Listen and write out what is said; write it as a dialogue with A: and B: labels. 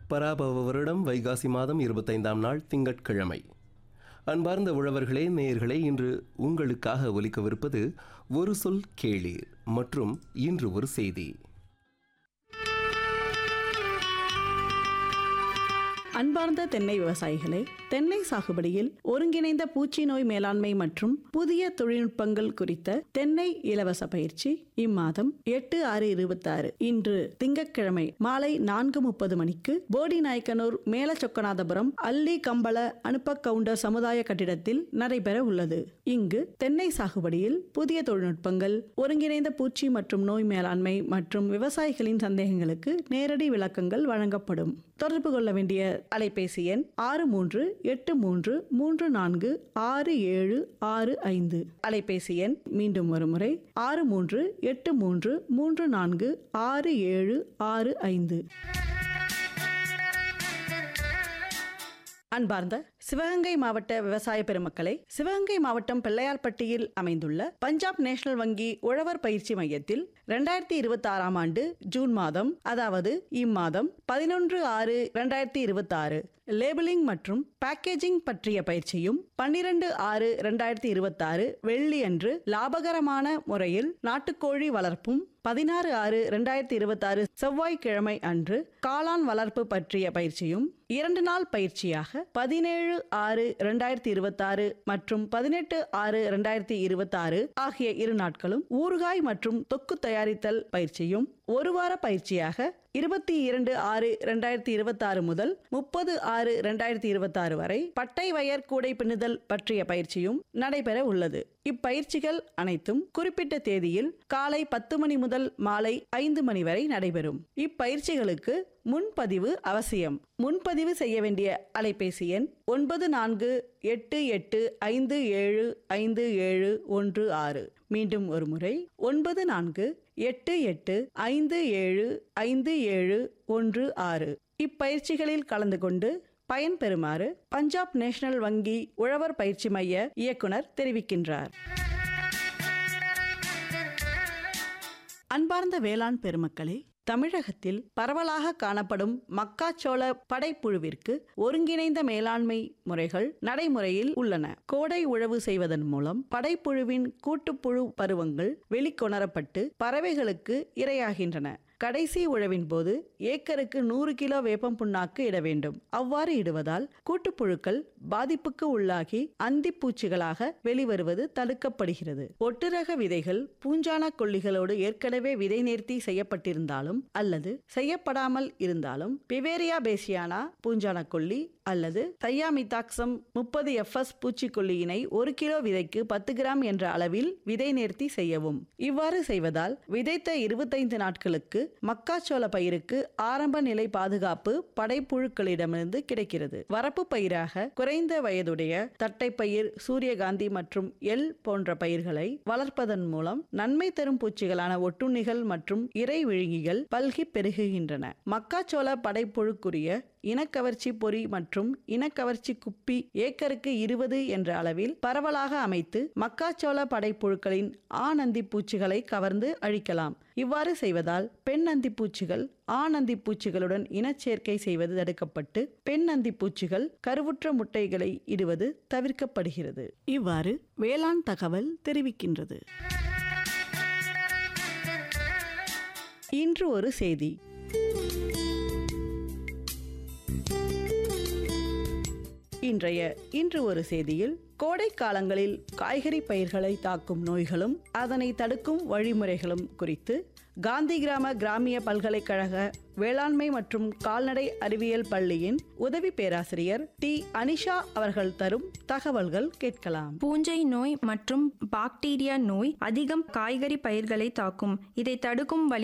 A: பராபவ வருடம் வைகாசி மாதம் இருபத்தைந்தாம் நாள் திங்கட்கிழமை அன்பார்ந்த உழவர்களே நேயர்களே இன்று உங்களுக்காக ஒலிக்கவிருப்பது ஒரு சொல் கேளீர் மற்றும் இன்று ஒரு செய்தி
B: அன்பார்ந்த தென்னை விவசாயிகளே தென்னை சாகுபடியில் ஒருங்கிணைந்த பூச்சி நோய் மேலாண்மை மற்றும் புதிய தொழில்நுட்பங்கள் குறித்த தென்னை இலவச பயிற்சி இம்மாதம் எட்டு ஆறு இருபத்தாறு இன்று திங்கட்கிழமை மாலை நான்கு முப்பது மணிக்கு போடி நாயக்கனூர் மேலச்சொக்கநாதபுரம் அல்லி கம்பள அனுப்ப கவுண்டர் சமுதாய கட்டிடத்தில் நடைபெற உள்ளது இங்கு தென்னை சாகுபடியில் புதிய தொழில்நுட்பங்கள் ஒருங்கிணைந்த பூச்சி மற்றும் நோய் மேலாண்மை மற்றும் விவசாயிகளின் சந்தேகங்களுக்கு நேரடி விளக்கங்கள் வழங்கப்படும் தொடர்பு கொள்ள வேண்டிய அலைபேசி எண் ஆறு மூன்று எட்டு மூன்று மூன்று நான்கு ஆறு ஏழு ஆறு ஐந்து அலைபேசி எண் மீண்டும் ஒரு முறை ஆறு மூன்று எட்டு மூன்று மூன்று நான்கு ஆறு ஏழு ஆறு ஐந்து அன்பார்ந்த சிவகங்கை மாவட்ட விவசாய பெருமக்களே சிவகங்கை மாவட்டம் பிள்ளையார்பட்டியில் அமைந்துள்ள பஞ்சாப் நேஷனல் வங்கி உழவர் பயிற்சி மையத்தில் ரெண்டாயிரத்தி இருபத்தி ஆறாம் ஆண்டு ஜூன் மாதம் அதாவது இம்மாதம் பதினொன்று ஆறு ரெண்டாயிரத்தி இருபத்தி ஆறு லேபிளிங் மற்றும் பேக்கேஜிங் பற்றிய பயிற்சியும் பன்னிரண்டு ஆறு ரெண்டாயிரத்தி இருபத்தாறு வெள்ளி அன்று லாபகரமான முறையில் நாட்டுக்கோழி வளர்ப்பும் பதினாறு ஆறு ரெண்டாயிரத்தி இருபத்தாறு செவ்வாய்க்கிழமை அன்று காளான் வளர்ப்பு பற்றிய பயிற்சியும் இரண்டு நாள் பயிற்சியாக பதினேழு ஆறு ரெண்டாயிரத்தி இருபத்தாறு மற்றும் பதினெட்டு ஆறு ரெண்டாயிரத்தி இருபத்தாறு ஆகிய இரு நாட்களும் ஊறுகாய் மற்றும் தொக்கு தயாரித்தல் பயிற்சியும் ஒரு வார பயிற்சியாக இருபத்தி இரண்டு ஆறு ரெண்டாயிரத்தி இருபத்தாறு முதல் முப்பது ஆறு ரெண்டாயிரத்தி இருபத்தாறு வரை பட்டை வயர் கூடை பின்னுதல் பற்றிய பயிற்சியும் நடைபெற உள்ளது இப்பயிற்சிகள் அனைத்தும் குறிப்பிட்ட தேதியில் காலை பத்து மணி முதல் மாலை ஐந்து மணி வரை நடைபெறும் இப்பயிற்சிகளுக்கு முன்பதிவு அவசியம் முன்பதிவு செய்ய வேண்டிய அலைபேசி எண் ஒன்பது நான்கு எட்டு எட்டு ஐந்து ஏழு ஐந்து ஏழு ஒன்று ஆறு மீண்டும் ஒரு முறை ஒன்பது நான்கு எட்டு எட்டு ஐந்து ஏழு ஐந்து ஏழு ஒன்று ஆறு இப்பயிற்சிகளில் கலந்து கொண்டு பயன்பெறுமாறு பஞ்சாப் நேஷனல் வங்கி உழவர் பயிற்சி மைய இயக்குனர் தெரிவிக்கின்றார் அன்பார்ந்த வேளாண் பெருமக்களே தமிழகத்தில் பரவலாக காணப்படும் மக்காச்சோள படைப்புழுவிற்கு ஒருங்கிணைந்த மேலாண்மை முறைகள் நடைமுறையில் உள்ளன கோடை உழவு செய்வதன் மூலம் படைப்புழுவின் கூட்டுப்புழு பருவங்கள் வெளிக்கொணரப்பட்டு பறவைகளுக்கு இரையாகின்றன கடைசி உழவின் போது ஏக்கருக்கு நூறு கிலோ வேப்பம் புண்ணாக்கு இட வேண்டும் அவ்வாறு இடுவதால் கூட்டுப்புழுக்கள் பாதிப்புக்கு உள்ளாகி அந்திப்பூச்சிகளாக வெளிவருவது தடுக்கப்படுகிறது ஒட்டுரக விதைகள் பூஞ்சான கொல்லிகளோடு ஏற்கனவே விதை நேர்த்தி செய்யப்பட்டிருந்தாலும் அல்லது செய்யப்படாமல் இருந்தாலும் பிவேரியா பேசியானா பூஞ்சான கொல்லி அல்லது தையாமிதாக்சம் முப்பது எஃப்எஸ் பூச்சிக்கொல்லியினை ஒரு கிலோ விதைக்கு பத்து கிராம் என்ற அளவில் விதை நேர்த்தி செய்யவும் இவ்வாறு செய்வதால் விதைத்த இருபத்தைந்து நாட்களுக்கு மக்காச்சோள பயிருக்கு ஆரம்ப நிலை பாதுகாப்பு படைப்புழுக்களிடமிருந்து கிடைக்கிறது வரப்பு பயிராக குறைந்த வயதுடைய தட்டைப்பயிர் சூரியகாந்தி மற்றும் எல் போன்ற பயிர்களை வளர்ப்பதன் மூலம் நன்மை தரும் பூச்சிகளான ஒட்டுண்ணிகள் மற்றும் இறை விழுங்கிகள் பல்கி பெருகுகின்றன மக்காச்சோள படைப்புழுக்குரிய இனக்கவர்ச்சி பொறி மற்றும் இனக்கவர்ச்சி குப்பி ஏக்கருக்கு இருபது என்ற அளவில் பரவலாக அமைத்து மக்காச்சோள படைப்புழுக்களின் ஆண் அந்தி பூச்சிகளை கவர்ந்து அழிக்கலாம் இவ்வாறு செய்வதால் பெண் அந்தி பூச்சிகள் ஆண் அந்தி பூச்சிகளுடன் இனச்சேர்க்கை செய்வது தடுக்கப்பட்டு பெண் அந்தி பூச்சிகள் கருவுற்ற முட்டைகளை இடுவது தவிர்க்கப்படுகிறது இவ்வாறு வேளாண் தகவல் தெரிவிக்கின்றது இன்று ஒரு செய்தி இன்றைய இன்று ஒரு செய்தியில் கோடை காலங்களில் காய்கறி பயிர்களை தாக்கும் நோய்களும் அதனை தடுக்கும் வழிமுறைகளும் குறித்து காந்தி கிராம கிராமிய பல்கலைக்கழக வேளாண்மை மற்றும் கால்நடை அறிவியல் பள்ளியின் உதவி பேராசிரியர் டி அனிஷா அவர்கள் தரும் தகவல்கள் கேட்கலாம்
C: பூஞ்சை நோய் மற்றும் பாக்டீரியா நோய் அதிகம் காய்கறி பயிர்களை தாக்கும் இதை தடுக்கும் வழி